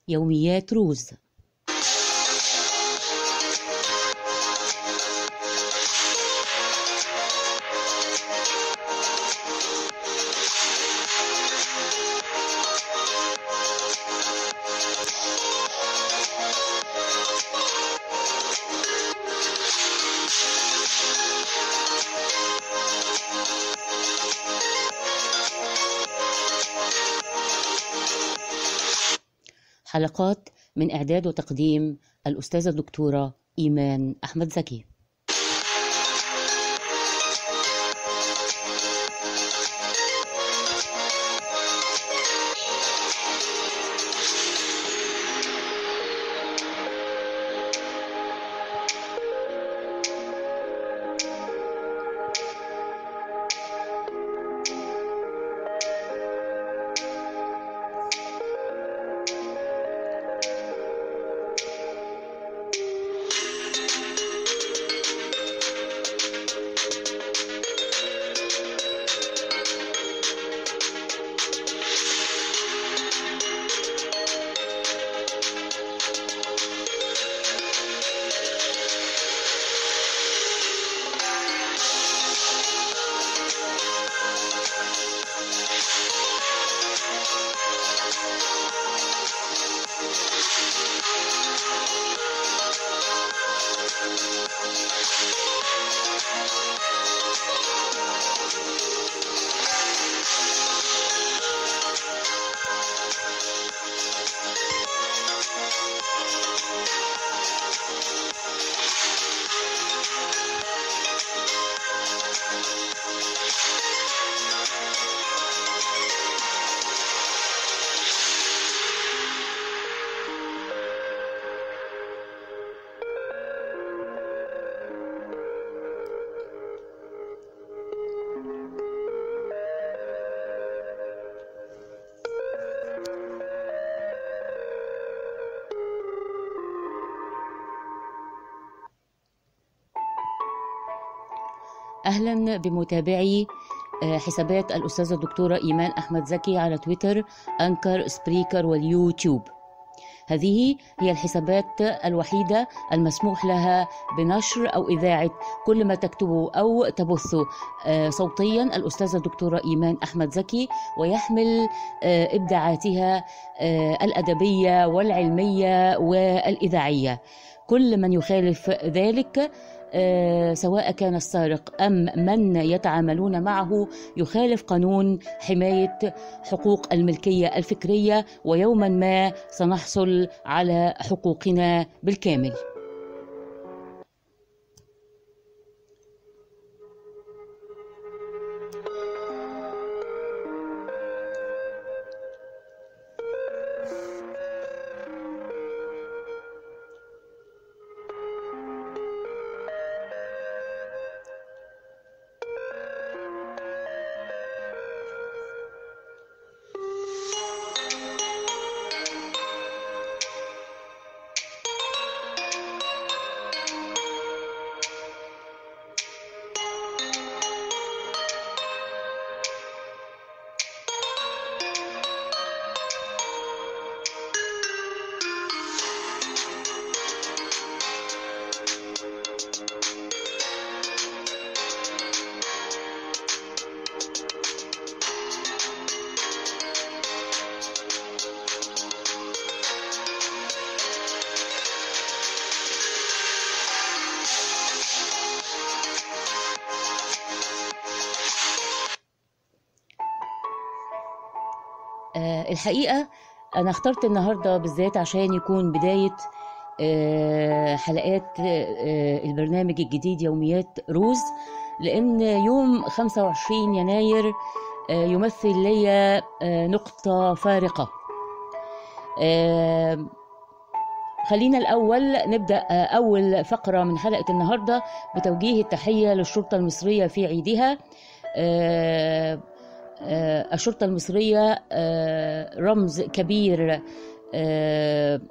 يوميات روز حلقات من إعداد وتقديم الأستاذة الدكتورة إيمان أحمد زكي أهلا بمتابعي آه، حسابات الأستاذة الدكتورة إيمان أحمد زكي على تويتر أنكر سبريكر واليوتيوب هذه هي الحسابات الوحيدة المسموح لها بنشر أو إذاعة كل ما تكتبه أو تبثه آه، صوتيا الأستاذة الدكتورة إيمان أحمد زكي ويحمل آه، إبداعاتها آه، الأدبية والعلمية والإذاعية كل من يخالف ذلك آه، سواء كان السارق أم من يتعاملون معه يخالف قانون حماية حقوق الملكية الفكرية ويوما ما سنحصل على حقوقنا بالكامل آه، الحقيقة أنا اخترت النهاردة بالذات عشان يكون بداية آه، حلقات آه، البرنامج الجديد يوميات روز لأن يوم 25 يناير آه، يمثل لي آه، نقطة فارقة آه، خلينا الأول نبدأ آه، أول فقرة من حلقة النهاردة بتوجيه التحية للشرطة المصرية في عيدها آه، آه، الشرطة المصرية آه، رمز كبير آه،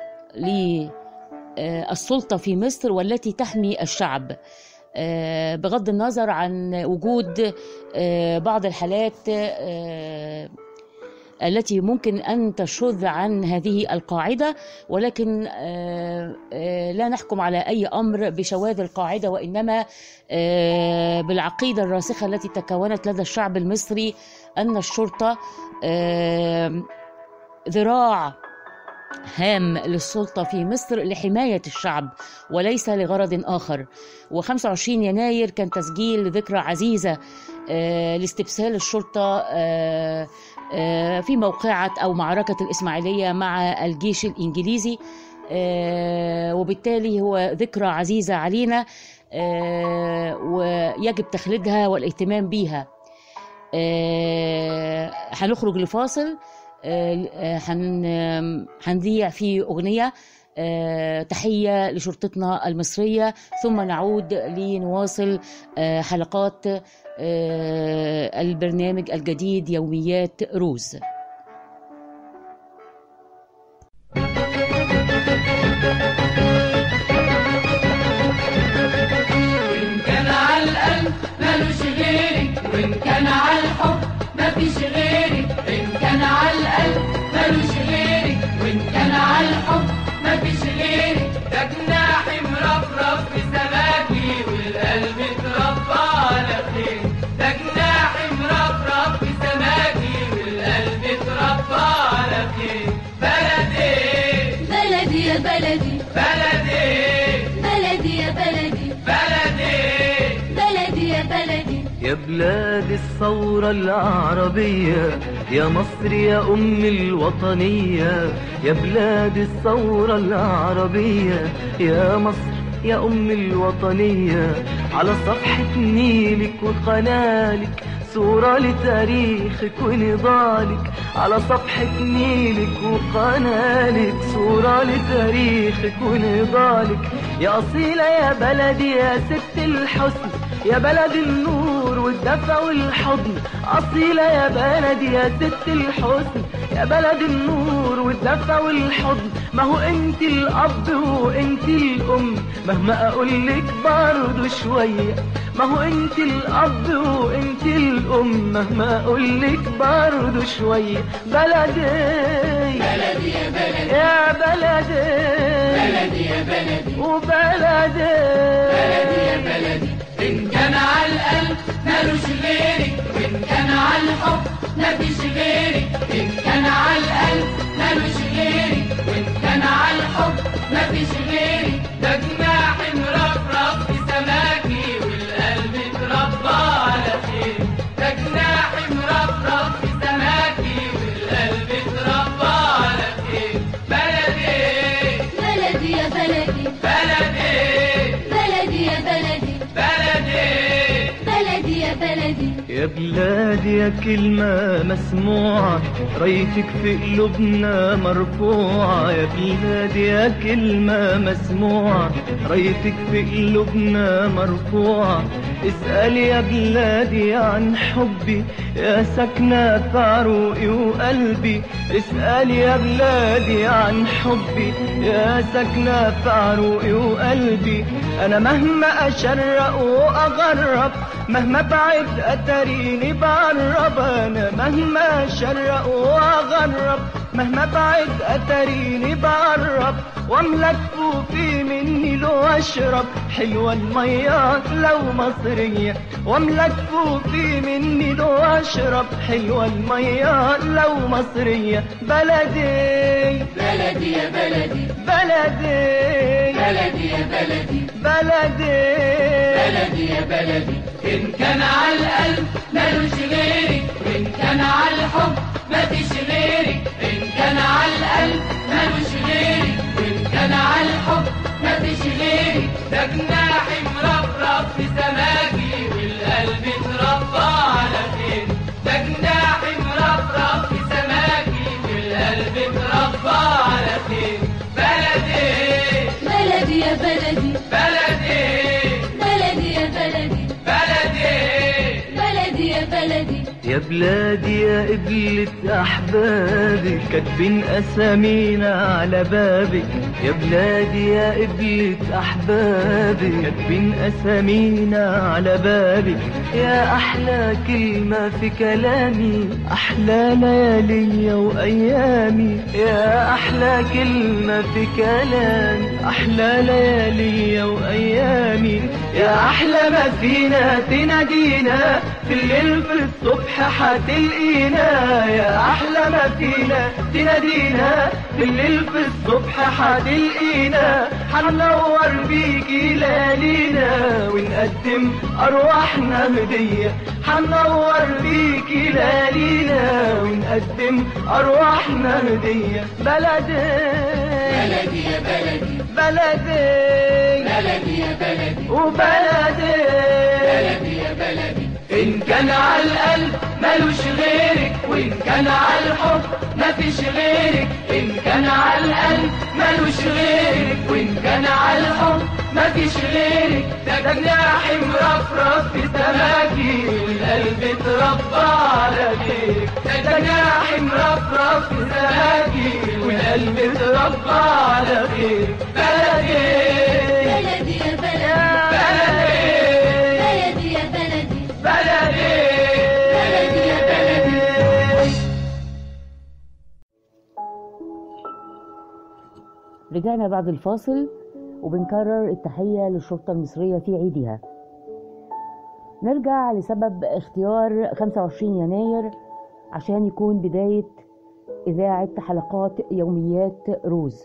للسلطة في مصر والتي تحمي الشعب آه، بغض النظر عن وجود آه، بعض الحالات آه، التي ممكن أن تشذ عن هذه القاعدة ولكن آه، آه، لا نحكم على أي أمر بشواذ القاعدة وإنما آه، بالعقيدة الراسخة التي تكونت لدى الشعب المصري أن الشرطة آه، ذراع هام للسلطة في مصر لحماية الشعب وليس لغرض آخر و25 يناير كان تسجيل ذكرى عزيزة آه، لاستبسال الشرطة آه، آه، في موقعة أو معركة الإسماعيلية مع الجيش الإنجليزي آه، وبالتالي هو ذكرى عزيزة علينا آه، ويجب تخليدها والاهتمام بيها آه، هنخرج لفاصل آه، آه، هن- آم، هنذيع فيه أغنية آه، تحية لشرطتنا المصرية ثم نعود لنواصل آه، حلقات آه، البرنامج الجديد يوميات روز وإن كان على القلب ملوش غيرك وإن كان على الحب مفيش غيرك إن كان على القلب ملوش غيرك وإن كان على الحب مفيش غيرك ده جناح مرفرف في سماكي والقلب اتربى على خير ده جناح مرفرف في سماكي والقلب اتربى على خير بلدي بلدي يا بلدي بلدي بلدي يا بلدي بلدي بلدي يا بلدي يا بلاد الثورة العربية يا مصر يا أم الوطنية يا بلاد الثورة العربية يا مصر يا أم الوطنية على صفحة نيلك وقنالك صورة لتاريخك ونضالك على صفحة نيلك وقنالك صورة لتاريخك ونضالك يا أصيلة يا بلدي يا ست الحسن يا بلد النور والدفى والحضن أصيلة يا بلدي يا ست الحسن يا بلد النور والدفى والحضن ما هو انت الأب وانت الأم مهما أقولك برضو شوية ما هو انت الأب وانت الأم مهما أقولك برضو شوية بلدي بلدي يا بلدي يا بلدي بلدي يا بلدي وبلدي بلدي يا بلدي إن كان على القلب ملوش غيرك وإن كان على الحب مفيش غيرك إن كان على القلب ملوش غيرك وإن كان على الحب مفيش غيرك ده جناح مرفرف في سماكي والقلب اتربى على خير ده جناح مرفرف في سماكي والقلب اتربى على خير بلدي بلدي يا بلدي بلدي بلدي يا بلدي بلدي بلدي يا بلدي يا بلادي يا كلمة مسموعة رايتك في قلوبنا مرفوعة يا بلادي يا كلمة مسموعة رايتك في قلوبنا مرفوعة اسأل يا بلادي عن حبي يا سكنة في عروقي وقلبي اسأل يا بلادي عن حبي يا سكنة في عروقي وقلبي أنا مهما أشرق وأغرب مهما بعد أتريني بعرب أنا مهما أشرق وأغرب مهما بعد أتريني بعرب واملك فوفي مني لو أشرب حلوة المية لو مصرية واملك فوفي مني لو أشرب حلوة المية لو مصرية بلدي بلدي يا بلدي بلدي بلدي يا بلدي بلدي بلدي يا بلدي إن كان على القلب ملوش غيرك وإن كان على الحب مفيش غيرك إن كان على القلب ملوش غيرك وإن كان على الحب مفيش غيرك ده جناح مرفرف في سماكي والقلب اتربى على خير ده جناح مرفرف في سماكي والقلب اتربى على خير بلدي بلدي يا بلدي بلدي بلدي يا بلدي بلدي بلدي يا بلدي يا بلادي يا قبلة أحبابي كاتبين أسامينا على بابك يا بلادي يا قبلة أحبابي كاتبين أسامينا على بابك يا أحلى كلمة في كلامي أحلى ليالي وأيامي يا أحلى كلمة في كلامي أحلى ليالي وأيامي يا أحلى ما فينا تنادينا في الليل في الصبح حتلقينا يا أحلى ما فينا تنادينا في الليل في الصبح حتلقينا حننور بيكي ليالينا ونقدم أرواحنا هدية حننور بيكي ليالينا ونقدم أرواحنا هدية بلدي بلدي يا بلدي بلدي بلدي يا بلدي وبلدي بلدي يا بلدي إن كان على القلب ملوش غيرك وإن كان على الحب مفيش غيرك إن كان على القلب ملوش غيرك وإن كان على الحب مفيش غيرك ده جناح مرفرف في سماكي والقلب اتربى على غيرك ده جناح مرفرف في سماكي والقلب اتربى على غيرك بلدي بلدي يا بلدي بلدي بلدي يا بلدي بلدي بلدي يا بلدي رجعنا بعد الفاصل وبنكرر التحية للشرطة المصرية في عيدها نرجع لسبب اختيار 25 يناير عشان يكون بداية إذاعة حلقات يوميات روز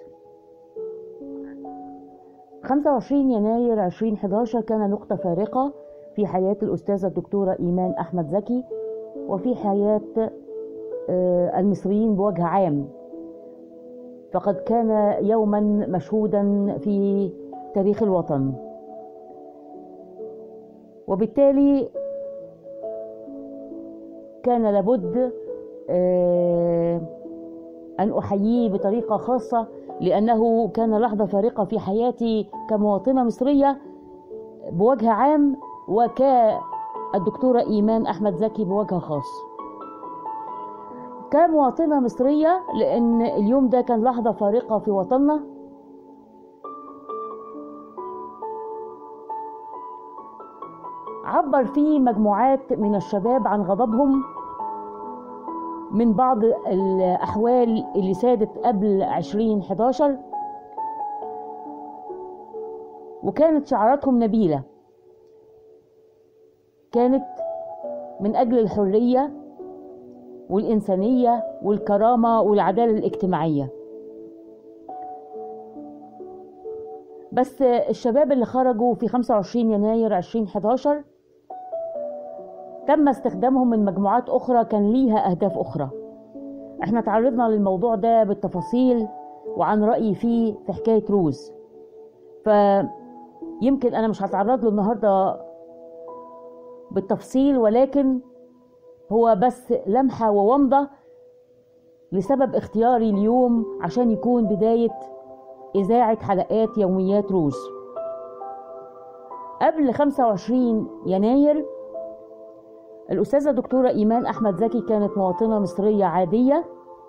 25 يناير 2011 كان نقطة فارقة في حياة الأستاذة الدكتورة إيمان أحمد زكي وفي حياة آه، المصريين بوجه عام فقد كان يوما مشهودا في تاريخ الوطن وبالتالي كان لابد آه، أن أحييه بطريقة خاصة لأنه كان لحظة فارقة في حياتي كمواطنة مصرية بوجه عام وكالدكتورة إيمان أحمد زكي بوجه خاص كمواطنة مصرية لأن اليوم ده كان لحظة فارقة في وطننا عبر فيه مجموعات من الشباب عن غضبهم من بعض الأحوال اللي سادت قبل 2011 وكانت شعاراتهم نبيلة كانت من أجل الحرية والإنسانية والكرامة والعدالة الاجتماعية بس الشباب اللي خرجوا في 25 يناير 2011 تم استخدامهم من مجموعات أخرى كان ليها أهداف أخرى احنا تعرضنا للموضوع ده بالتفاصيل وعن رأيي فيه في حكاية روز فيمكن أنا مش هتعرض له النهاردة بالتفصيل ولكن هو بس لمحة وومضة لسبب اختياري اليوم عشان يكون بداية إذاعة حلقات يوميات روز قبل 25 يناير الأستاذة دكتورة إيمان أحمد زكي كانت مواطنة مصرية عادية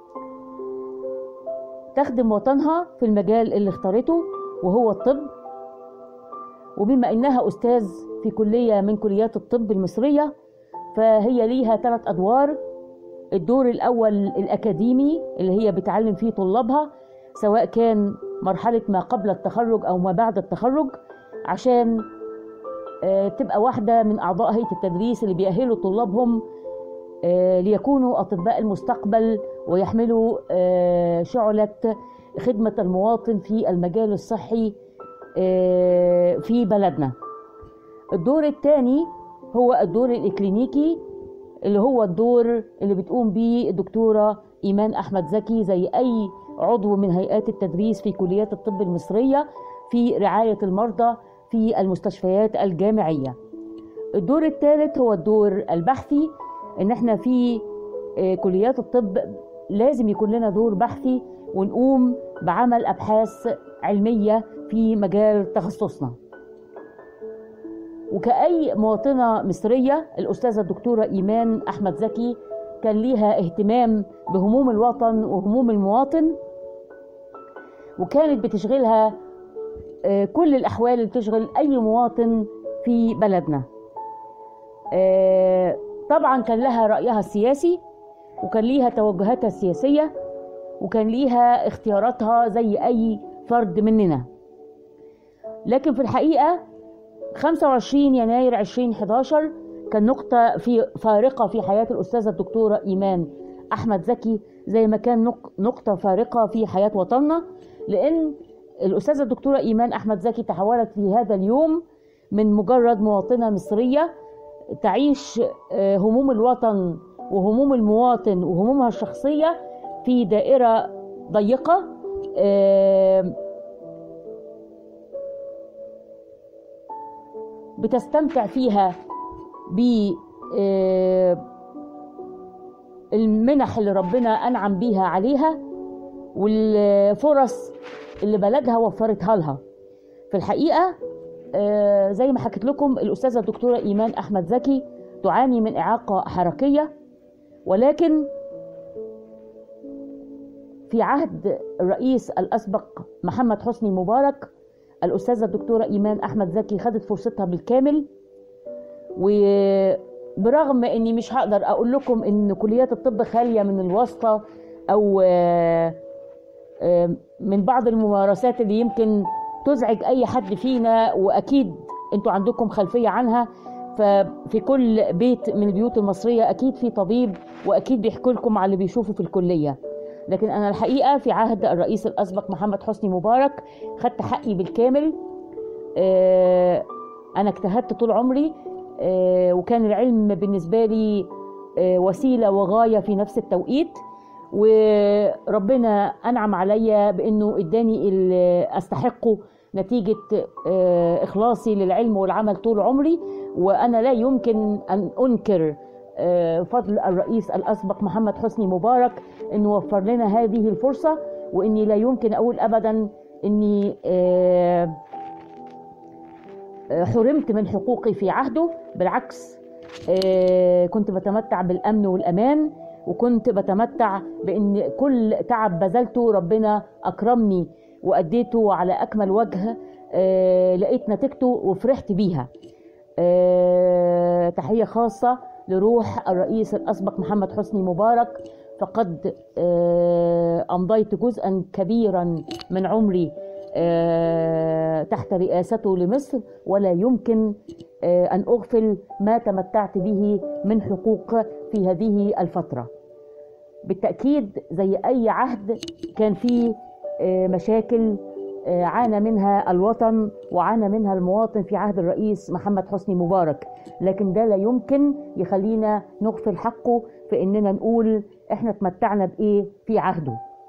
تخدم وطنها في المجال اللي اختارته وهو الطب وبما إنها أستاذ في كلية من كليات الطب المصرية فهي ليها ثلاث أدوار الدور الأول الأكاديمي اللي هي بتعلم فيه طلابها سواء كان مرحلة ما قبل التخرج أو ما بعد التخرج عشان آه، تبقى واحدة من أعضاء هيئة التدريس اللي بيأهلوا طلابهم آه، ليكونوا أطباء المستقبل ويحملوا آه، شعلة خدمة المواطن في المجال الصحي آه، في بلدنا الدور الثاني هو الدور الإكلينيكي اللي هو الدور اللي بتقوم بيه الدكتورة إيمان أحمد زكي زي أي عضو من هيئات التدريس في كليات الطب المصرية في رعاية المرضى في المستشفيات الجامعية الدور الثالث هو الدور البحثي ان احنا في آه، كليات الطب لازم يكون لنا دور بحثي ونقوم بعمل ابحاث علميه في مجال تخصصنا وكأي مواطنة مصرية الأستاذة الدكتورة إيمان أحمد زكي كان ليها اهتمام بهموم الوطن وهموم المواطن وكانت بتشغلها آه، كل الأحوال اللي بتشغل أي مواطن في بلدنا آه، طبعا كان لها رأيها السياسي وكان ليها توجهاتها السياسية وكان ليها اختياراتها زي أي فرد مننا لكن في الحقيقة 25 يناير 2011 كان نقطة في فارقة في حياة الأستاذة الدكتورة إيمان أحمد زكي زي ما كان نق- نقطة فارقة في حياة وطننا لأن الأستاذة الدكتورة إيمان أحمد زكي تحولت في هذا اليوم من مجرد مواطنة مصرية تعيش آه، هموم الوطن وهموم المواطن وهمومها الشخصية في دائرة ضيقة آه، بتستمتع فيها ب آه، المنح اللي ربنا أنعم بيها عليها والفرص اللي بلدها وفرتها لها في الحقيقة آه، زي ما حكيت لكم الأستاذة الدكتورة إيمان أحمد زكي تعاني من إعاقة حركية ولكن في عهد الرئيس الأسبق محمد حسني مبارك الأستاذة الدكتورة إيمان أحمد زكي خدت فرصتها بالكامل وبرغم اني مش هقدر اقول لكم ان كليات الطب خاليه من الواسطه او آه، آه، من بعض الممارسات اللي يمكن تزعج اي حد فينا واكيد انتوا عندكم خلفيه عنها ففي كل بيت من البيوت المصريه اكيد في طبيب واكيد بيحكوا لكم على اللي بيشوفوا في الكليه لكن انا الحقيقه في عهد الرئيس الاسبق محمد حسني مبارك خدت حقي بالكامل آه، انا اجتهدت طول عمري آه، وكان العلم بالنسبه لي آه، وسيله وغايه في نفس التوقيت وربنا انعم عليا بانه اداني اللي استحقه نتيجه آه، اخلاصي للعلم والعمل طول عمري وانا لا يمكن ان انكر آه، فضل الرئيس الاسبق محمد حسني مبارك انه وفر لنا هذه الفرصه واني لا يمكن اقول ابدا اني آه، حرمت من حقوقي في عهده بالعكس آه، كنت بتمتع بالامن والامان وكنت بتمتع بان كل تعب بذلته ربنا اكرمني واديته على اكمل وجه آه، لقيت نتيجته وفرحت بيها آه، تحيه خاصه لروح الرئيس الاسبق محمد حسني مبارك فقد آه، امضيت جزءا كبيرا من عمري آه، تحت رئاسته لمصر ولا يمكن آه، ان اغفل ما تمتعت به من حقوق في هذه الفتره بالتاكيد زي اي عهد كان فيه آه، مشاكل آه، عانى منها الوطن وعانى منها المواطن في عهد الرئيس محمد حسني مبارك لكن ده لا يمكن يخلينا نغفل حقه في اننا نقول احنا اتمتعنا بايه في عهده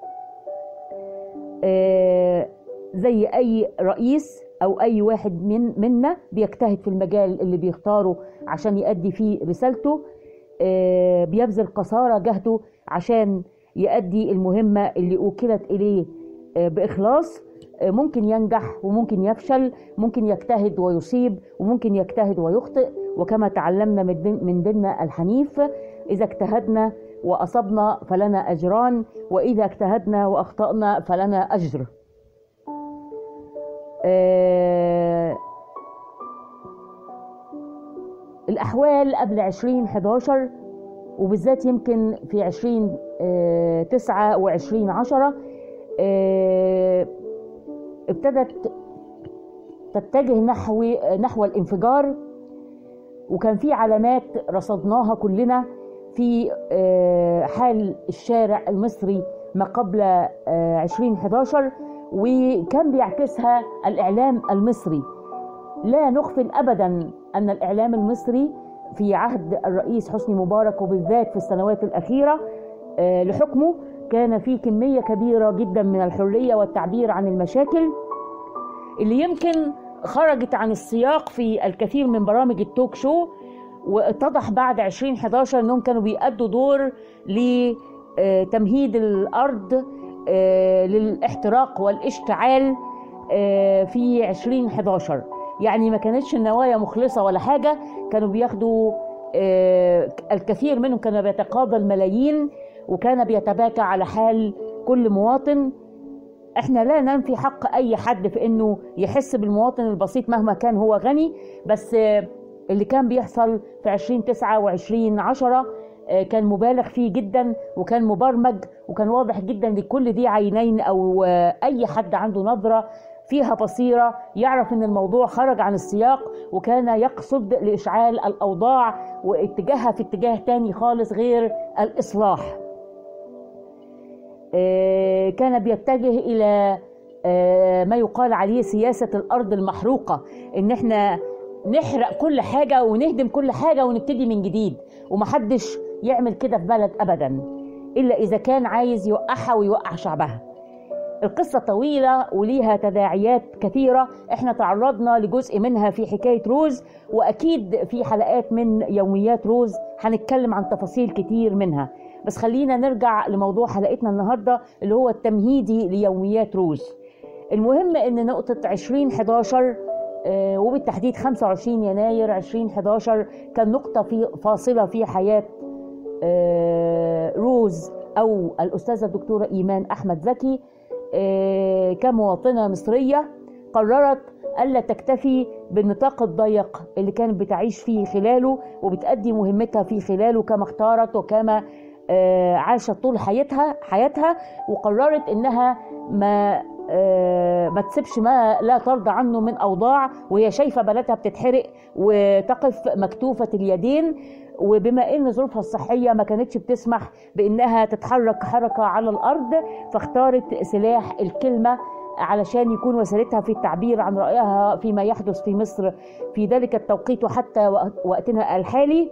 آه، زي اي رئيس او اي واحد من منا بيجتهد في المجال اللي بيختاره عشان يؤدي فيه رسالته آه، بيبذل قصارى جهده عشان يؤدي المهمة اللي أوكلت إليه آه، بإخلاص آه، ممكن ينجح وممكن يفشل ممكن يجتهد ويصيب وممكن يجتهد ويخطئ وكما تعلمنا من دين- من ديننا الحنيف إذا اجتهدنا وأصبنا فلنا أجران وإذا اجتهدنا وأخطأنا فلنا أجر آه، الأحوال قبل 2011 وبالذات يمكن في 20 آه، تسعة وعشرين عشرة آه، ابتدت تتجه نحو نحو الانفجار وكان في علامات رصدناها كلنا في آه، حال الشارع المصري ما قبل آه، 2011 وكان بيعكسها الإعلام المصري لا نغفل ابدا ان الاعلام المصري في عهد الرئيس حسني مبارك وبالذات في السنوات الاخيره آه، لحكمه كان في كميه كبيره جدا من الحريه والتعبير عن المشاكل اللي يمكن خرجت عن السياق في الكثير من برامج التوك شو واتضح بعد 2011 انهم كانوا بيأدوا دور لتمهيد الارض آه، للاحتراق والاشتعال آه، في 2011 يعني ما كانتش النوايا مخلصة ولا حاجة كانوا بياخدوا آه، الكثير منهم كان بيتقاضى الملايين وكان بيتباكى على حال كل مواطن احنا لا ننفي حق اي حد في انه يحس بالمواطن البسيط مهما كان هو غني بس آه، اللي كان بيحصل في 2009 و20 10 كان مبالغ فيه جدا وكان مبرمج وكان واضح جدا لكل ذي عينين او آه، اي حد عنده نظره فيها بصيره يعرف ان الموضوع خرج عن السياق وكان يقصد لاشعال الاوضاع واتجاهها في اتجاه تاني خالص غير الاصلاح. آه، كان بيتجه الى آه، ما يقال عليه سياسه الارض المحروقه ان احنا نحرق كل حاجه ونهدم كل حاجه ونبتدي من جديد ومحدش يعمل كده في بلد ابدا الا اذا كان عايز يوقعها ويوقع شعبها. القصة طويلة وليها تداعيات كثيرة احنا تعرضنا لجزء منها في حكاية روز واكيد في حلقات من يوميات روز هنتكلم عن تفاصيل كتير منها بس خلينا نرجع لموضوع حلقتنا النهاردة اللي هو التمهيدي ليوميات روز المهم ان نقطة 2011 آه، وبالتحديد 25 يناير 2011 كان نقطة في فاصلة في حياة آه، روز أو الأستاذة الدكتورة إيمان أحمد زكي آه، كمواطنة مصرية قررت ألا تكتفي بالنطاق الضيق اللي كانت بتعيش فيه خلاله وبتأدي مهمتها في خلاله كما اختارت وكما آه، عاشت طول حياتها حياتها وقررت انها ما آه، ما تسيبش ما لا ترضى عنه من اوضاع وهي شايفه بلدها بتتحرق وتقف مكتوفه اليدين وبما ان ظروفها الصحيه ما كانتش بتسمح بانها تتحرك حركه على الارض فاختارت سلاح الكلمه علشان يكون وسيلتها في التعبير عن رايها فيما يحدث في مصر في ذلك التوقيت وحتى وقتنا الحالي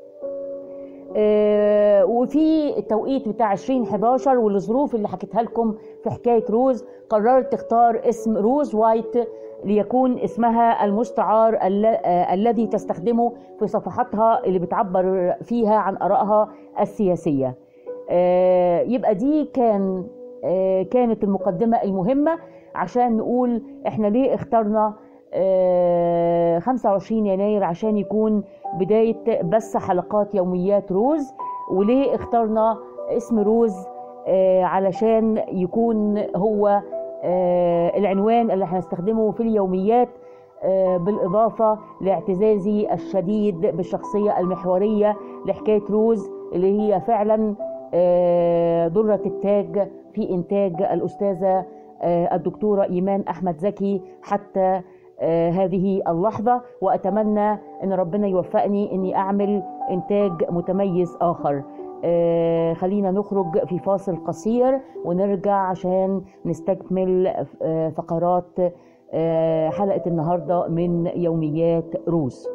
آه، وفي التوقيت بتاع 2011 والظروف اللي حكيتها لكم في حكايه روز قررت تختار اسم روز وايت ليكون اسمها المستعار ال- آه، الذي تستخدمه في صفحاتها اللي بتعبر فيها عن ارائها السياسيه. آه، يبقى دي كان آه، كانت المقدمه المهمه عشان نقول احنا ليه اخترنا آه، 25 يناير عشان يكون بداية بث حلقات يوميات روز وليه اخترنا اسم روز آه، علشان يكون هو آه، العنوان اللي هنستخدمه في اليوميات آه، بالإضافة لاعتزازي الشديد بالشخصية المحورية لحكاية روز اللي هي فعلا آه، درة التاج في إنتاج الأستاذة آه، الدكتورة إيمان أحمد زكي حتى آه، هذه اللحظة وأتمنى أن ربنا يوفقني أني أعمل إنتاج متميز آخر آه، خلينا نخرج في فاصل قصير ونرجع عشان نستكمل آه، فقرات آه، حلقة النهاردة من يوميات روز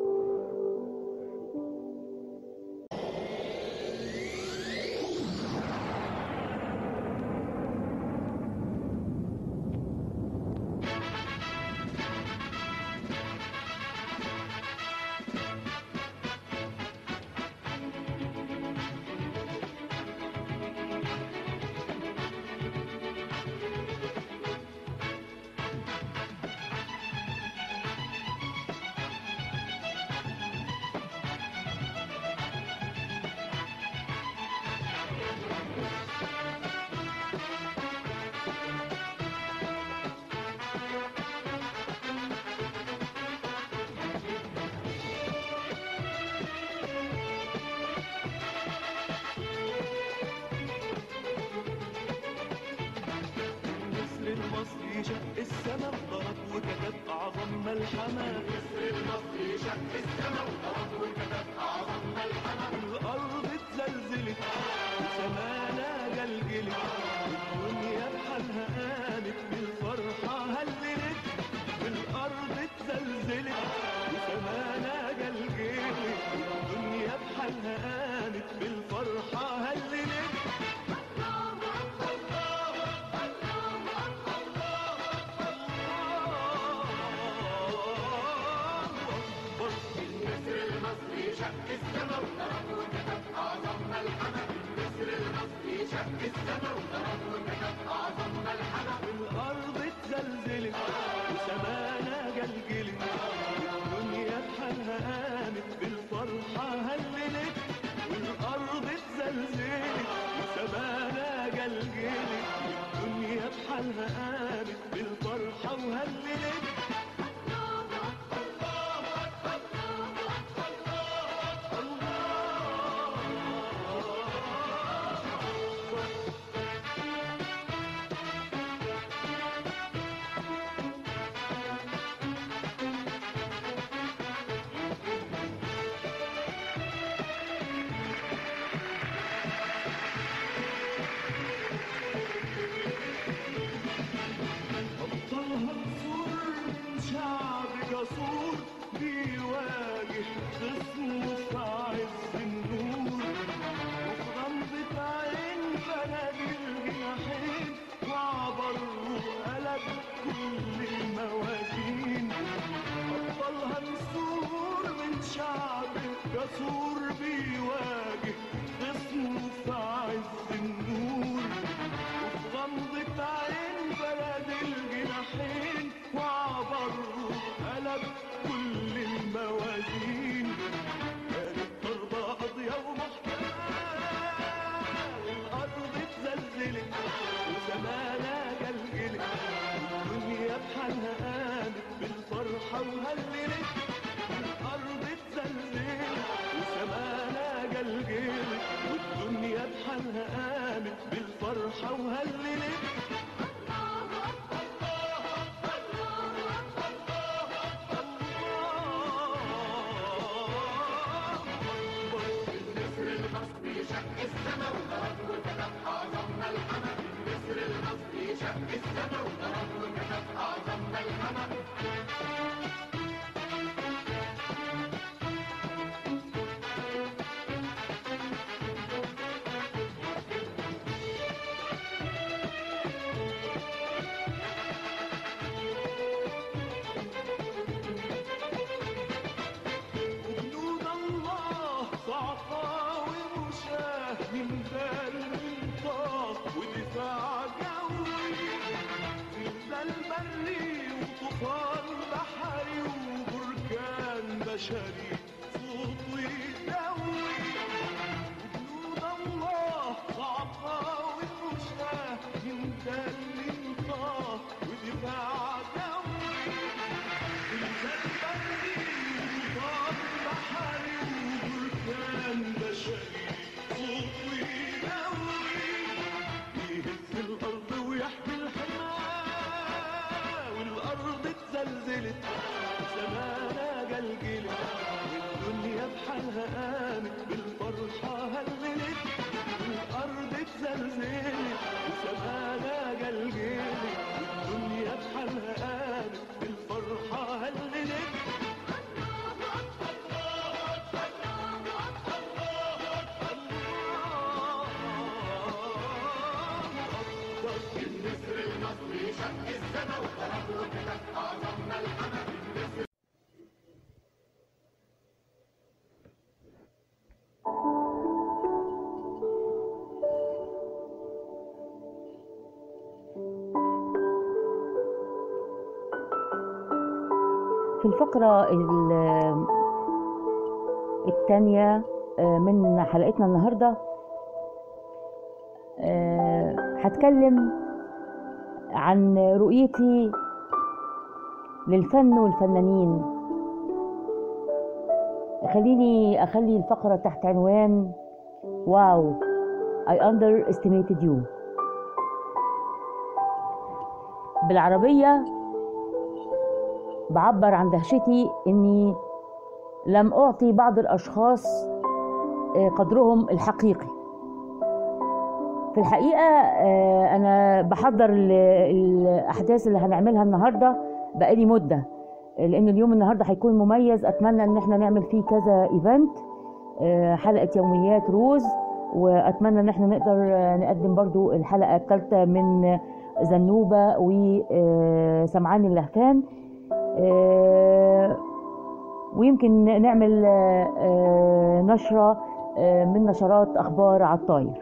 مصر المصري شق السما وضرب وكتب أعظم ملحمة مصر المصري شق السما وضرب وكتب أعظم ملحمة الأرض اتزلزلت وسمانا جلجلت والدنيا بحالها قامت بالفرحة هللت الأرض اتزلزلت وسمانا جلجلت والدنيا بحالها قامت بالفرحة هللت الأرض اتزلزلت وسمانا جلجلت جسور بيواجه خصمه في عز النور وفي غمضة عين بلد الجناحين وعبره قلب كل الموازين كانت ضربة قاضية ومحكمة والأرض اتزلزلت وزمانها جلجلت الدنيا بحالها قامت بالفرحة وهللت الأرض اتزلزلت وزمانها جلجلت والدنيا بحالها قامت بالفرحة وهللت وجنود الله ضعفاء ومشاه من بال من طاق ودفاع جوي زلزال بري وطوفان بحري وبركان بشري صوت ويدوي وجنود الله ضعفاء ومشاه من بال من طاق ودفاع جوي بالفرحة هللت الأرض اتزلزلت وسمانا جلجلت والدنيا بحالها قامت بالفرحة هللت في الفقرة ال- التانية آه، من حلقتنا النهاردة آه، هتكلم عن رؤيتي للفن والفنانين خليني أخلي الفقرة تحت عنوان واو I underestimated you بالعربية بعبر عن دهشتي اني لم اعطي بعض الاشخاص آه، قدرهم الحقيقي في الحقيقه آه، انا بحضر ال- الاحداث اللي هنعملها النهارده بقالي مده آه، لان اليوم النهارده هيكون مميز اتمنى ان احنا نعمل فيه كذا ايفنت آه، حلقه يوميات روز واتمنى ان احنا نقدر آه، نقدم برضو الحلقه الثالثه من زنوبه وسمعان اللهفان آه، ويمكن نعمل آه، آه، نشرة آه، من نشرات أخبار عالطاير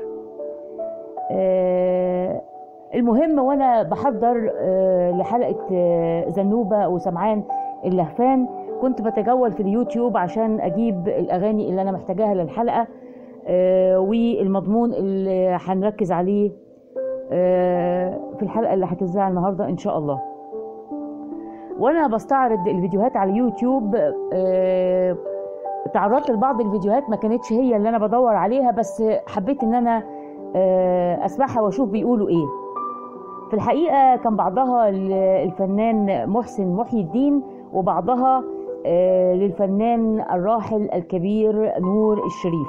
آه، المهم وأنا بحضر آه، لحلقة آه، زنوبة وسمعان اللهفان كنت بتجول في اليوتيوب عشان أجيب الأغاني اللي أنا محتاجاها للحلقة آه، والمضمون اللي هنركز عليه آه، في الحلقة اللي هتذاع النهاردة إن شاء الله وانا بستعرض الفيديوهات على اليوتيوب آه، تعرضت لبعض الفيديوهات ما كانتش هي اللي انا بدور عليها بس حبيت ان انا آه، اسمعها واشوف بيقولوا ايه في الحقيقه كان بعضها للفنان محسن محي الدين وبعضها آه، للفنان الراحل الكبير نور الشريف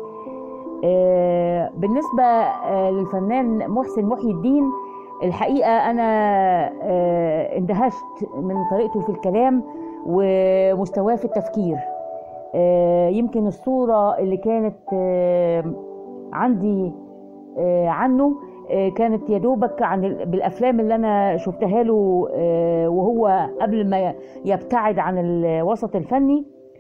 آه، بالنسبة آه، للفنان محسن محي الدين الحقيقة أنا آه، اندهشت من طريقته في الكلام ومستواه في التفكير آه، يمكن الصورة اللي كانت آه، عندي آه، عنه آه، كانت يا دوبك عن ال- بالافلام اللي انا شفتها له آه، وهو قبل ما يبتعد عن الوسط الفني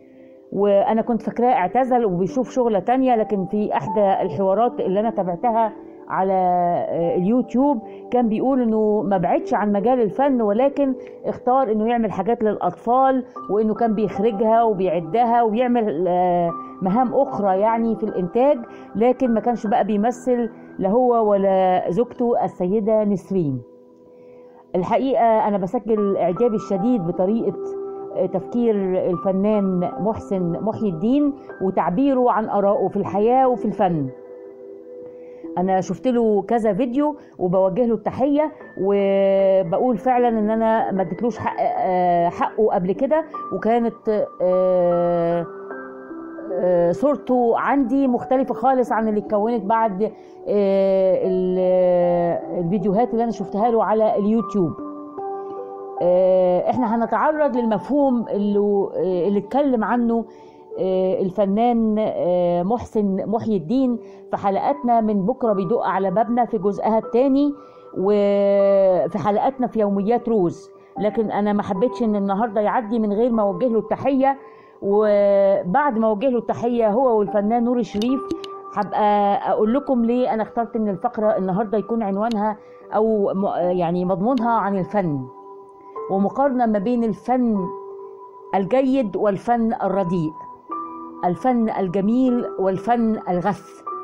وانا كنت فاكراه اعتزل وبيشوف شغلة تانية لكن في احدى الحوارات اللي انا تابعتها على آه، اليوتيوب كان بيقول انه ما بعدش عن مجال الفن ولكن اختار انه يعمل حاجات للاطفال وانه كان بيخرجها وبيعدها وبيعمل آه، مهام اخرى يعني في الانتاج لكن ما كانش بقى بيمثل لا هو ولا زوجته السيدة نسرين الحقيقة أنا بسجل إعجابي الشديد بطريقة تفكير الفنان محسن محي الدين وتعبيره عن آرائه في الحياة وفي الفن انا شفت له كذا فيديو وبوجه له التحيه وبقول فعلا ان انا ما اديتلوش حق آه، حقه قبل كده وكانت آه، آه، صورته عندي مختلفة خالص عن اللي اتكونت بعد آه، ال- آه، الفيديوهات اللي انا شفتها له على اليوتيوب آه، احنا هنتعرض للمفهوم اللي آه، اللي اتكلم عنه آه، الفنان آه، محسن محي الدين في حلقاتنا من بكره بيدق على بابنا في جزءها الثاني وفي حلقاتنا في يوميات روز لكن انا ما حبيتش ان النهارده يعدي من غير ما اوجه له التحيه وبعد ما اوجه له التحيه هو والفنان نور الشريف هبقى اقول لكم ليه انا اخترت ان الفقره النهارده يكون عنوانها او م- يعني مضمونها عن الفن ومقارنه ما بين الفن الجيد والفن الرديء الفن الجميل والفن الغث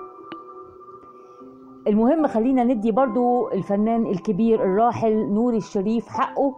المهم خلينا ندي برضو الفنان الكبير الراحل نور الشريف حقه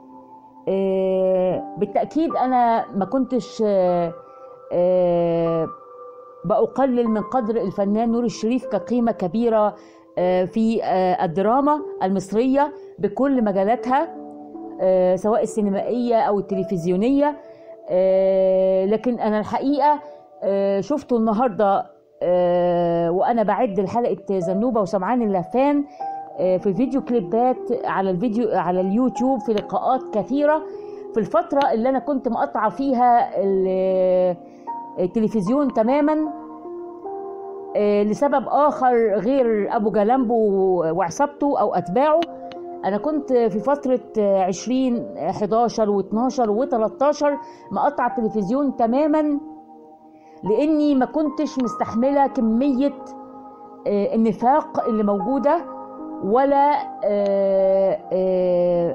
آه، بالتأكيد أنا ما كنتش آه، آه، بأقلل من قدر الفنان نور الشريف كقيمة كبيرة آه، في آه، الدراما المصرية بكل مجالاتها آه، سواء السينمائية أو التلفزيونية آه، لكن أنا الحقيقة آه، شفته النهاردة آه، وأنا بعد لحلقة زنوبة وسمعان اللفان آه، في فيديو كليبات على الفيديو على اليوتيوب في لقاءات كثيرة في الفترة اللي أنا كنت مقطعة فيها ال- التلفزيون تماما آه، لسبب آخر غير أبو جلامبو وعصابته أو أتباعه أنا كنت في فترة آه، 20 11 و12 و13 مقطعة التلفزيون تماما لأني ما كنتش مستحملة كمية آه، النفاق اللي موجودة ولا آه، آه،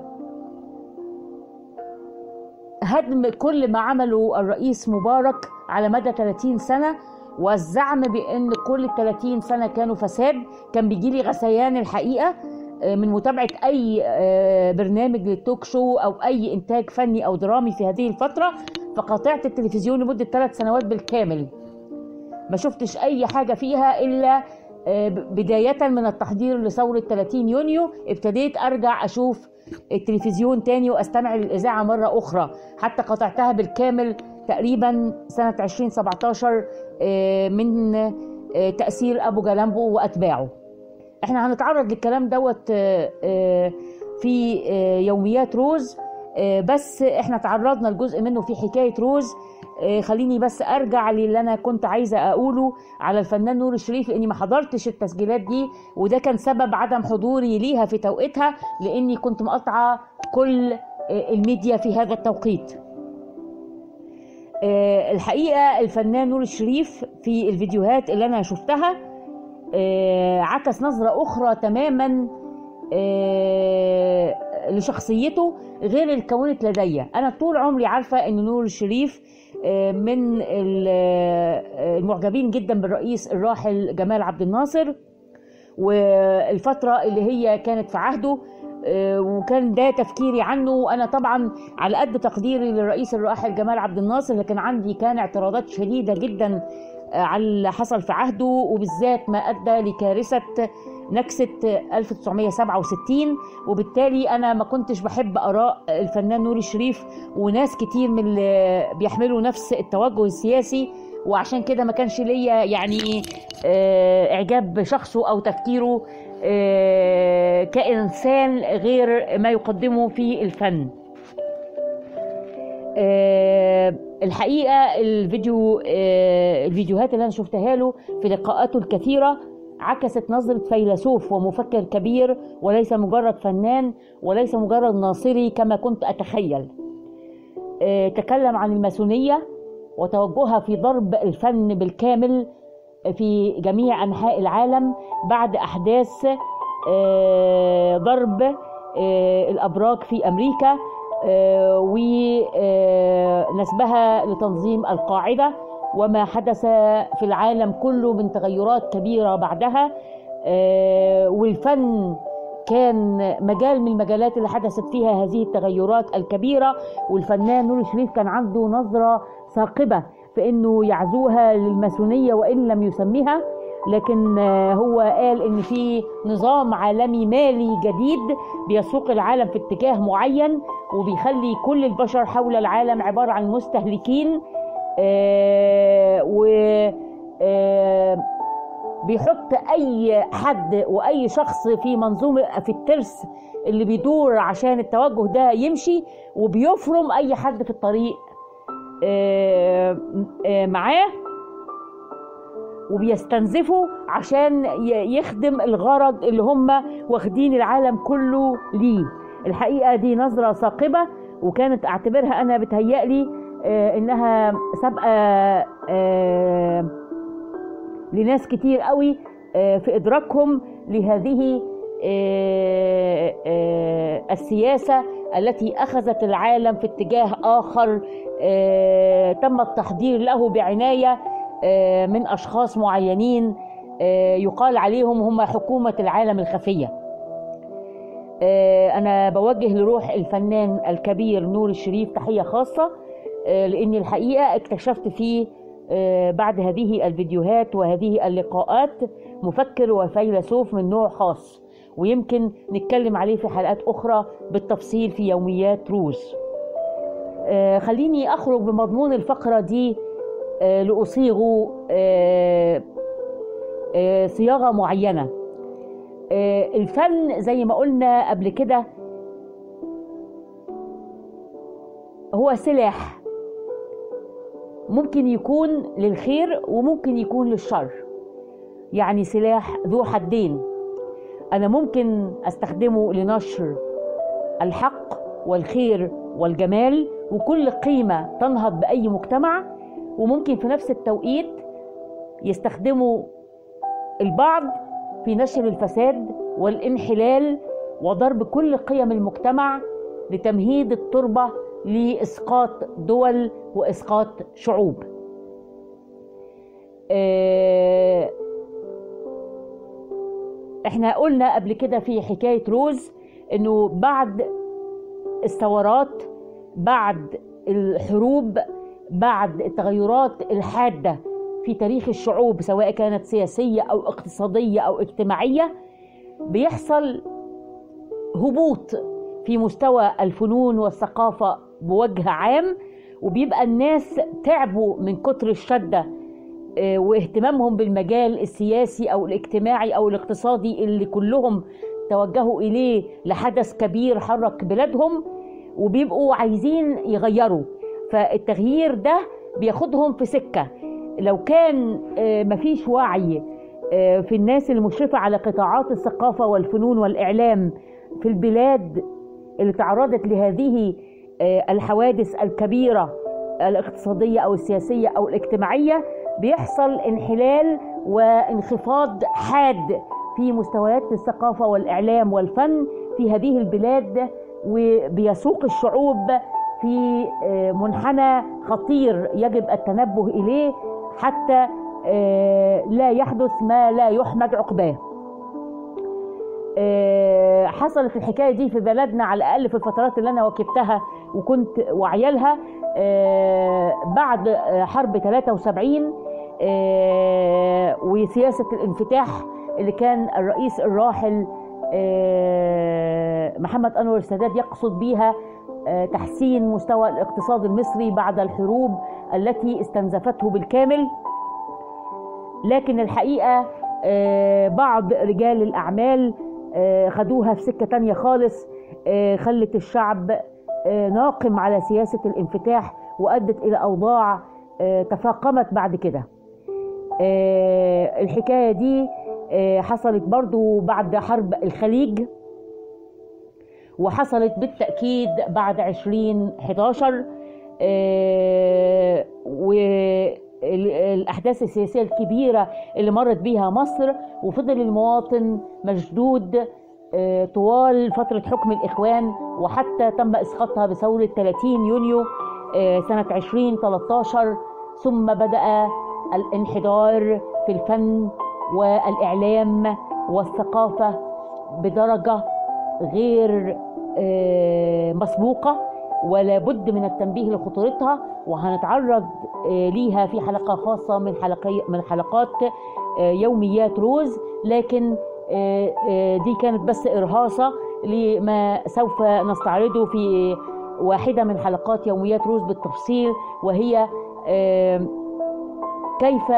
هدم كل ما عمله الرئيس مبارك على مدى 30 سنة والزعم بأن كل ال 30 سنة كانوا فساد كان بيجيلي غثيان الحقيقة آه، من متابعة أي آه، برنامج للتوك شو أو أي إنتاج فني أو درامي في هذه الفترة فقاطعت التلفزيون لمدة ثلاث سنوات بالكامل ما شفتش اي حاجه فيها الا آه، بدايه من التحضير لثوره 30 يونيو ابتديت ارجع اشوف التلفزيون تاني واستمع للاذاعه مره اخرى حتى قطعتها بالكامل تقريبا سنه 2017 آه، من آه، تاثير ابو جلامبو واتباعه احنا هنتعرض للكلام دوت آه، آه، في آه، يوميات روز آه، بس احنا تعرضنا لجزء منه في حكايه روز آه، خليني بس ارجع للي انا كنت عايزه اقوله على الفنان نور الشريف لاني ما حضرتش التسجيلات دي وده كان سبب عدم حضوري ليها في توقيتها لاني كنت مقطعه كل آه، الميديا في هذا التوقيت آه، الحقيقه الفنان نور الشريف في الفيديوهات اللي انا شفتها آه، عكس نظره اخرى تماما آه، لشخصيته غير اللي كونت لدي انا طول عمري عارفه ان نور الشريف آه، من ال- آه، المعجبين جدا بالرئيس الراحل جمال عبد الناصر والفترة اللي هي كانت في عهده آه، وكان ده تفكيري عنه وانا طبعا على قد تقديري للرئيس الراحل جمال عبد الناصر لكن عندي كان اعتراضات شديدة جدا آه، على اللي حصل في عهده وبالذات ما ادى لكارثة نكسة 1967 وبالتالي انا ما كنتش بحب اراء الفنان نور الشريف وناس كتير من اللي بيحملوا نفس التوجه السياسي وعشان كده ما كانش ليا يعني آه، اعجاب بشخصه او تفكيره آه، كانسان غير ما يقدمه في الفن آه، الحقيقه الفيديو آه، الفيديوهات اللي انا شفتها له في لقاءاته الكثيره عكست نظرة فيلسوف ومفكر كبير وليس مجرد فنان وليس مجرد ناصري كما كنت أتخيل آه، تكلم عن الماسونية وتوجهها في ضرب الفن بالكامل في جميع أنحاء العالم بعد أحداث آه، ضرب آه، الأبراج في أمريكا ونسبها لتنظيم القاعدة وما حدث في العالم كله من تغيرات كبيرة بعدها آه، والفن كان مجال من المجالات اللي حدثت فيها هذه التغيرات الكبيرة والفنان نور الشريف كان عنده نظرة ثاقبة في انه يعزوها للماسونية وان لم يسميها لكن آه، هو قال ان في نظام عالمي مالي جديد بيسوق العالم في اتجاه معين وبيخلي كل البشر حول العالم عبارة عن مستهلكين آه، و آه، بيحط اي حد واي شخص في منظومه في الترس اللي بيدور عشان التوجه ده يمشي وبيفرم اي حد في الطريق آه، آه، معاه وبيستنزفه عشان ي- يخدم الغرض اللي هم واخدين العالم كله ليه الحقيقه دي نظره ثاقبه وكانت اعتبرها انا بتهيألي آه، انها سابقه آه، لناس كتير قوي آه، في ادراكهم لهذه آه، آه، السياسه التي اخذت العالم في اتجاه اخر آه، تم التحضير له بعنايه آه، من اشخاص معينين آه، يقال عليهم هم حكومه العالم الخفيه آه، انا بوجه لروح الفنان الكبير نور الشريف تحيه خاصه آه، لاني الحقيقه اكتشفت فيه آه، بعد هذه الفيديوهات وهذه اللقاءات مفكر وفيلسوف من نوع خاص ويمكن نتكلم عليه في حلقات اخرى بالتفصيل في يوميات روز آه، خليني اخرج بمضمون الفقره دي آه، لاصيغه آه، آه، صياغه معينه آه، الفن زي ما قلنا قبل كده هو سلاح ممكن يكون للخير وممكن يكون للشر يعني سلاح ذو حدين انا ممكن استخدمه لنشر الحق والخير والجمال وكل قيمه تنهض باي مجتمع وممكن في نفس التوقيت يستخدمه البعض في نشر الفساد والانحلال وضرب كل قيم المجتمع لتمهيد التربه لاسقاط دول واسقاط شعوب آه، احنا قلنا قبل كده في حكايه روز انه بعد الثورات بعد الحروب بعد التغيرات الحاده في تاريخ الشعوب سواء كانت سياسيه او اقتصاديه او اجتماعيه بيحصل هبوط في مستوى الفنون والثقافه بوجه عام وبيبقى الناس تعبوا من كتر الشده آه، واهتمامهم بالمجال السياسي او الاجتماعي او الاقتصادي اللي كلهم توجهوا اليه لحدث كبير حرك بلادهم وبيبقوا عايزين يغيروا فالتغيير ده بياخدهم في سكه لو كان آه، مفيش وعي آه، في الناس المشرفه على قطاعات الثقافه والفنون والاعلام في البلاد اللي تعرضت لهذه آه، الحوادث الكبيره الاقتصاديه او السياسيه او الاجتماعيه بيحصل انحلال وانخفاض حاد في مستويات الثقافه والاعلام والفن في هذه البلاد وبيسوق الشعوب في آه، منحنى خطير يجب التنبه اليه حتى آه، لا يحدث ما لا يحمد عقباه آه، حصلت الحكايه دي في بلدنا على الاقل في الفترات اللي انا واكبتها وكنت واعيه لها آه، بعد آه، حرب 73 آه، وسياسه الانفتاح اللي كان الرئيس الراحل آه، محمد انور السادات يقصد بيها آه، تحسين مستوى الاقتصاد المصري بعد الحروب التي استنزفته بالكامل لكن الحقيقه آه، بعض رجال الاعمال آه، خدوها في سكه تانية خالص آه، خلت الشعب آه، ناقم على سياسه الانفتاح وادت الى اوضاع آه، تفاقمت بعد كده آه، الحكايه دي آه، حصلت برضو بعد حرب الخليج وحصلت بالتأكيد بعد 2011 آه، والأحداث السياسية الكبيرة اللي مرت بيها مصر وفضل المواطن مشدود آه، طوال فترة حكم الإخوان وحتى تم إسقاطها بثورة 30 يونيو آه، سنة 2013 ثم بدأ الانحدار في الفن والإعلام والثقافة بدرجة غير آه، مسبوقة ولا بد من التنبيه لخطورتها وهنتعرض آه، ليها في حلقة خاصة من حلقي من حلقات آه، يوميات روز لكن آه، آه، دي كانت بس إرهاصة لما سوف نستعرضه في واحدة من حلقات يوميات روز بالتفصيل وهي آه، كيف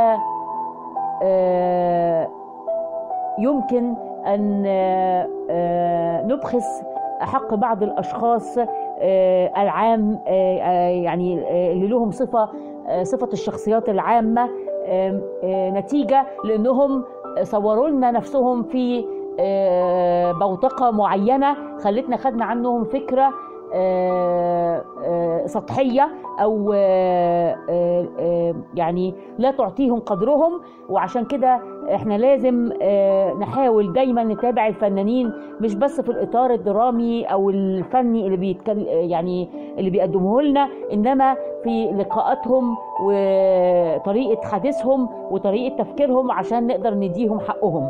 آه، يمكن أن آه، آه، نبخس حق بعض الأشخاص آه، العام آه، آه، يعني آه، اللي لهم صفة آه، صفة الشخصيات العامة آه، آه، نتيجة لأنهم صوروا لنا نفسهم في آه، بوتقة معينة خلتنا خدنا عنهم فكرة آه، آه، سطحية أو آه، آه، آه، يعني لا تعطيهم قدرهم وعشان كده احنا لازم آه، نحاول دايما نتابع الفنانين مش بس في الإطار الدرامي أو الفني اللي بيتكلم يعني اللي بيقدموه لنا إنما في لقاءاتهم وطريقة حديثهم وطريقة تفكيرهم عشان نقدر نديهم حقهم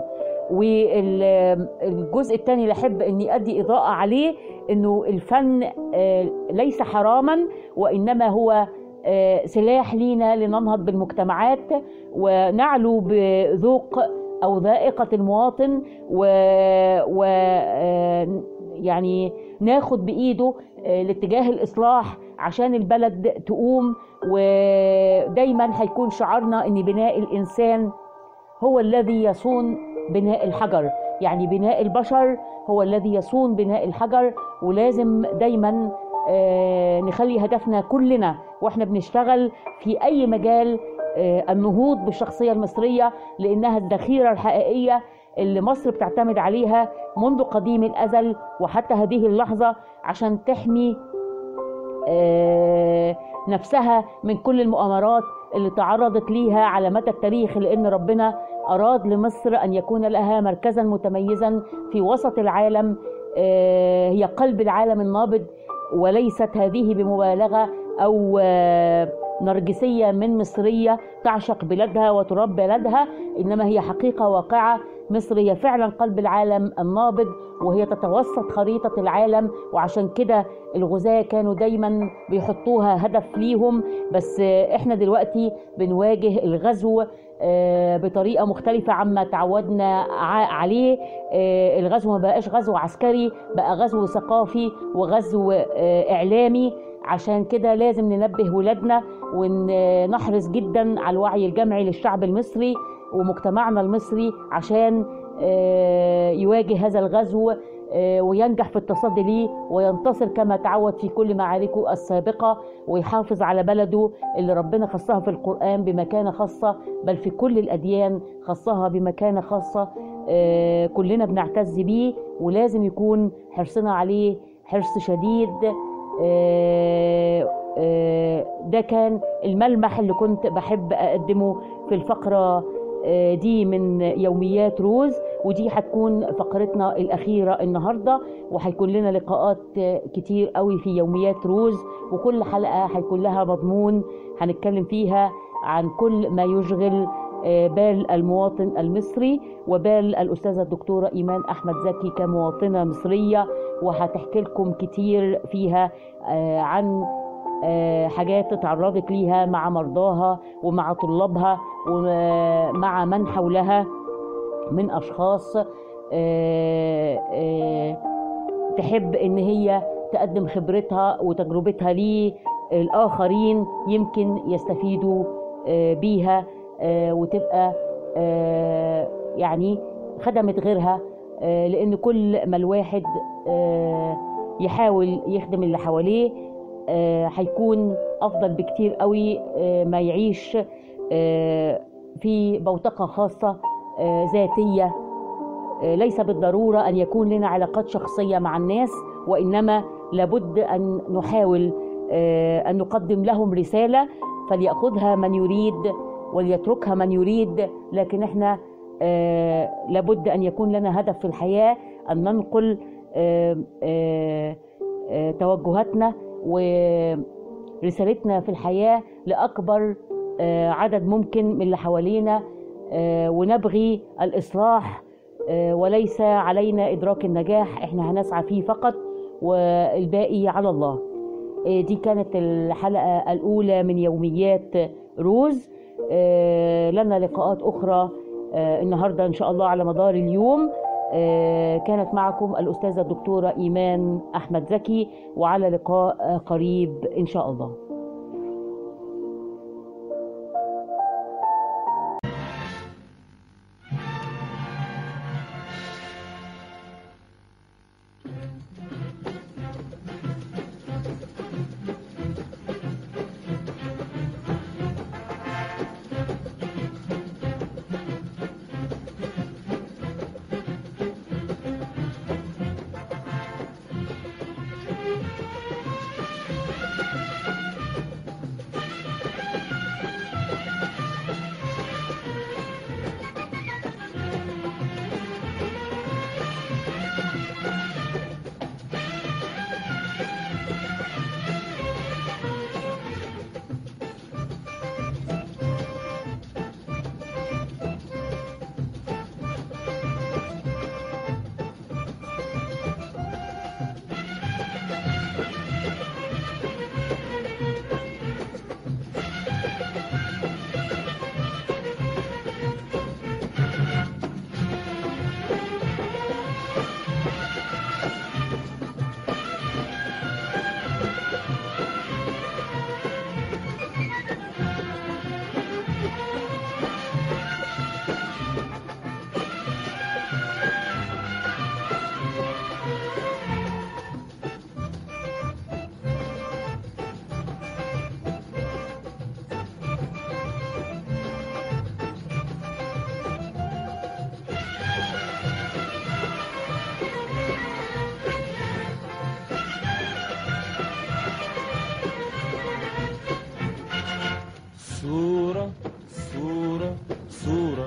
والجزء الثاني اللي احب اني ادي اضاءه عليه انه الفن آه، ليس حراما وانما هو آه، سلاح لينا لننهض بالمجتمعات ونعلو بذوق او ذائقه المواطن و, و آه، يعني ناخد بايده آه، لاتجاه الاصلاح عشان البلد تقوم ودايما هيكون شعارنا ان بناء الانسان هو الذي يصون بناء الحجر يعني بناء البشر هو الذي يصون بناء الحجر ولازم دايما آه، نخلي هدفنا كلنا واحنا بنشتغل في اي مجال آه، النهوض بالشخصيه المصريه لانها الذخيره الحقيقيه اللي مصر بتعتمد عليها منذ قديم الازل وحتى هذه اللحظه عشان تحمي آه، نفسها من كل المؤامرات اللي تعرضت ليها على مدى التاريخ لان ربنا اراد لمصر ان يكون لها مركزا متميزا في وسط العالم آه، هي قلب العالم النابض وليست هذه بمبالغه او آه، نرجسيه من مصريه تعشق بلادها وتراب بلدها انما هي حقيقه واقعه مصر هي فعلا قلب العالم النابض وهي تتوسط خريطه العالم وعشان كده الغزاة كانوا دايما بيحطوها هدف ليهم بس آه، احنا دلوقتي بنواجه الغزو آه، بطريقه مختلفه عما تعودنا ع- عليه آه، الغزو ما بقاش غزو عسكري بقى غزو ثقافي وغزو آه، اعلامي عشان كده لازم ننبه ولادنا ونحرص جدا على الوعي الجمعي للشعب المصري ومجتمعنا المصري عشان آه، يواجه هذا الغزو آه، وينجح في التصدي ليه وينتصر كما تعود في كل معاركه السابقة ويحافظ على بلده اللي ربنا خصها في القرآن بمكانة خاصة بل في كل الأديان خصها بمكانة خاصة آه، كلنا بنعتز بيه ولازم يكون حرصنا عليه حرص شديد آه، آه، ده كان الملمح اللي كنت بحب أقدمه في الفقرة آه، دي من يوميات روز ودي هتكون فقرتنا الأخيرة النهاردة وهيكون لنا لقاءات آه، كتير قوي في يوميات روز وكل حلقة هيكون لها مضمون هنتكلم فيها عن كل ما يشغل آه، بال المواطن المصري وبال الأستاذة الدكتورة إيمان أحمد زكي كمواطنة مصرية وهتحكي لكم كتير فيها آه، عن آه، حاجات اتعرضت ليها مع مرضاها ومع طلابها ومع من حولها من أشخاص آه، آه، تحب إن هي تقدم خبرتها وتجربتها للآخرين يمكن يستفيدوا آه، بيها آه، وتبقى آه، يعني خدمت غيرها آه، لأن كل ما الواحد آه، يحاول يخدم اللي حواليه آه، هيكون أفضل بكتير قوي آه، ما يعيش آه، في بوتقة خاصة آه، ذاتية آه، ليس بالضرورة أن يكون لنا علاقات شخصية مع الناس وإنما لابد أن نحاول آه، أن نقدم لهم رسالة فليأخذها من يريد وليتركها من يريد لكن احنا آه، لابد أن يكون لنا هدف في الحياة أن ننقل آه، آه، آه، توجهاتنا ورسالتنا في الحياة لأكبر آه، عدد ممكن من اللي حوالينا آه، ونبغي الإصلاح آه، وليس علينا إدراك النجاح احنا هنسعى فيه فقط والباقي على الله آه، دي كانت الحلقة الأولى من يوميات روز آه، لنا لقاءات أخرى آه، النهاردة إن شاء الله على مدار اليوم آه، كانت معكم الأستاذة الدكتورة إيمان أحمد زكي وعلى لقاء آه، قريب إن شاء الله صورة صورة صورة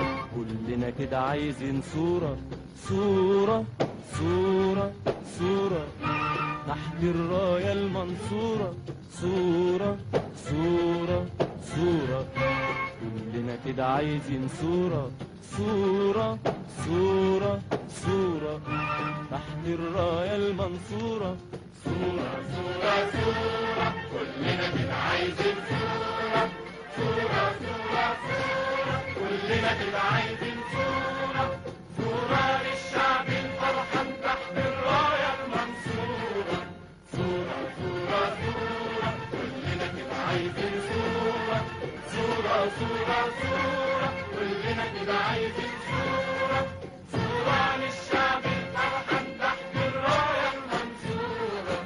كلنا كده عايزين صورة صورة صورة صورة تحت الراية المنصورة صورة صورة صورة كلنا كده عايزين صورة صورة صورة صورة تحت الراية المنصورة صورة صورة صورة كلنا كده عايزين صورة صورة صورة صورة كلنا كده عايزين صورة صورة للشعب الفرحان تحت الراية المنصورة صورة صورة صورة كلنا كده عايزين صورة صورة صورة صورة كلنا كده عايزين صورة صورة للشعب الفرحان تحت الراية المنصورة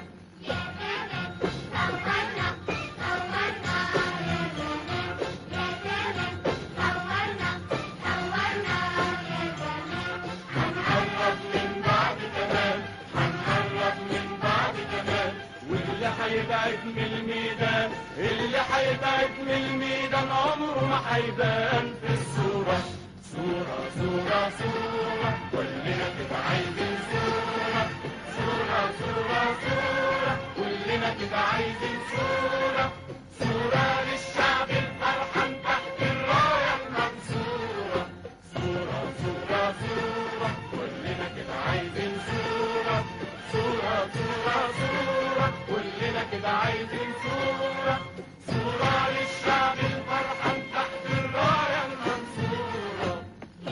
هنقرب من بعض كمان هنقرب من بعض كمان واللي هيبعد من الميدان اللي هيبعد من الميدان عمره ما هيبان في الصورة صورة صورة صورة كلنا كده عايزين صورة صورة صورة صورة كلنا كده عايزين صورة صورة للشعب الفرحان تحت الراية المنصورة صورة صورة صورة كلنا كده عايزين صورة صورة صورة صورة كلنا كده عايزين صورة صورة للشعب الفرحان تحت الراية المنصورة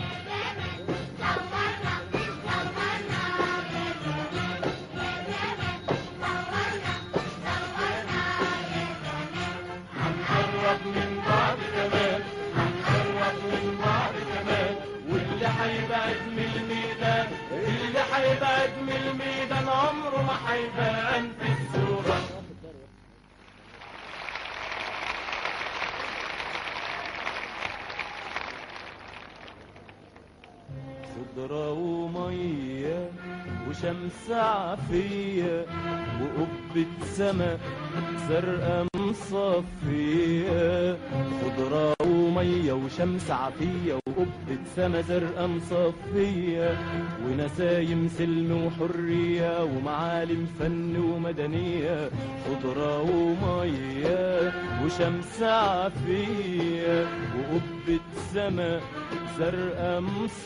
هنقرب من بعض كمان هنقرب من بعض كمان واللي هيبعد من الميدان اللي هيبعد من الميدان عمره ما هيبان في الصورة خضرة ومية وشمس عافية وقبة سما زرقاء مصفية خضرة ومية وشمس عافية وقبة سما زرقاء مصفية ونسايم سلم وحرية ومعالم فن ومدنية خضرة ومية وشمس عافية وقبة سما زرقاء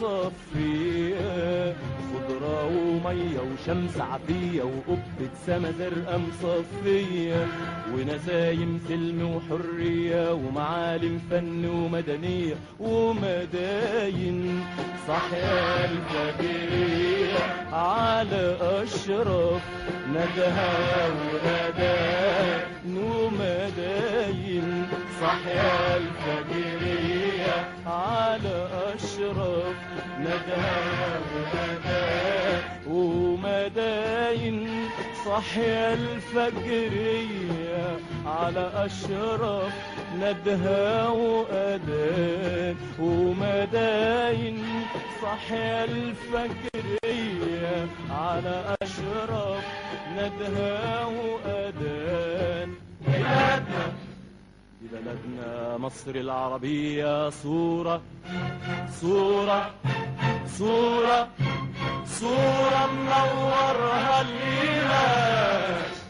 مصفية خضرة ومية وشمس عافية وقبة سما زرقاء مصفية ونسايم سلم وحرية ومعالم فن ومدنية ومداين صحيا الفجرية على أشرف ندها وأداء ومداين صحيا الفجرية على أشرف ندها وأداء ومداين صحيا الفجرية على أشرف ندها وأذان ومداين صحيا الفجرية على أشرف ندها وأذان بلادنا دي بلدنا مصر العربية صورة صورة صورة صورة منورها الإيمان